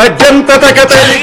తజ్జంత తగతరి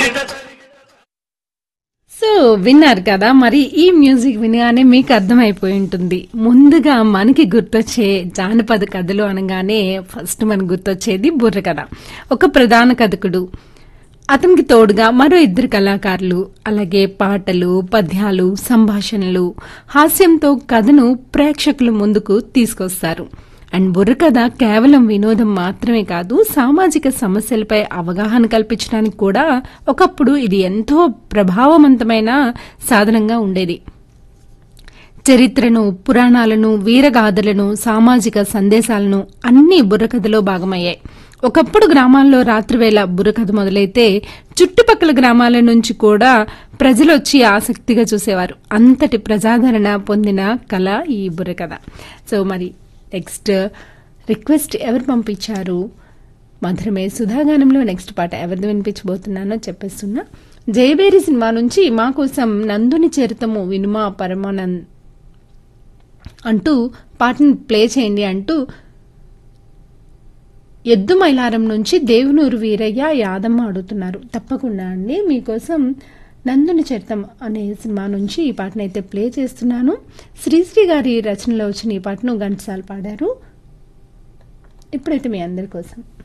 so విన్నారు కదా మరి ఈ మ్యూజిక్ వినగానే మీకు అర్థమైపోయి ఉంటుంది ముందుగా మనకి గుర్తొచ్చే జానపద కథలు అనగానే ఫస్ట్ మనకు గుర్తొచ్చేది బుర్ర కథ ఒక ప్రధాన కథకుడు అతనికి తోడుగా మరో ఇద్దరు కళాకారులు అలాగే పాటలు పద్యాలు సంభాషణలు హాస్యంతో కథను ప్రేక్షకుల ముందుకు తీసుకొస్తారు అండ్ బుర్రకథ కేవలం వినోదం మాత్రమే కాదు సామాజిక సమస్యలపై అవగాహన కల్పించడానికి కూడా ఒకప్పుడు ఇది ఎంతో ప్రభావవంతమైన సాధనంగా ఉండేది చరిత్రను పురాణాలను వీరగాథలను సామాజిక సందేశాలను అన్ని బుర్రకథలో భాగమయ్యాయి ఒకప్పుడు గ్రామాల్లో రాత్రివేళ బుర్రకథ మొదలైతే చుట్టుపక్కల గ్రామాల నుంచి కూడా ప్రజలు వచ్చి ఆసక్తిగా చూసేవారు అంతటి ప్రజాదరణ పొందిన కళ ఈ బుర్రకథ సో మరి నెక్స్ట్ రిక్వెస్ట్ ఎవరు పంపించారు మధురమే సుధాగానంలో నెక్స్ట్ పాట ఎవరిది వినిపించబోతున్నానో చెప్పేస్తున్నా జయవేరి సినిమా నుంచి మా కోసం నందుని చరితము వినుమా పరమానంద్ అంటూ పాటను ప్లే చేయండి అంటూ ఎద్దు మైలారం నుంచి దేవునూరు వీరయ్య యాదమ్మ అడుగుతున్నారు తప్పకుండా అండి మీకోసం నందుని చరితం అనే సినిమా నుంచి ఈ పాటను అయితే ప్లే చేస్తున్నాను శ్రీశ్రీ గారి రచనలో వచ్చిన ఈ పాటను ఘంటసాల పాడారు ఇప్పుడైతే మీ అందరి కోసం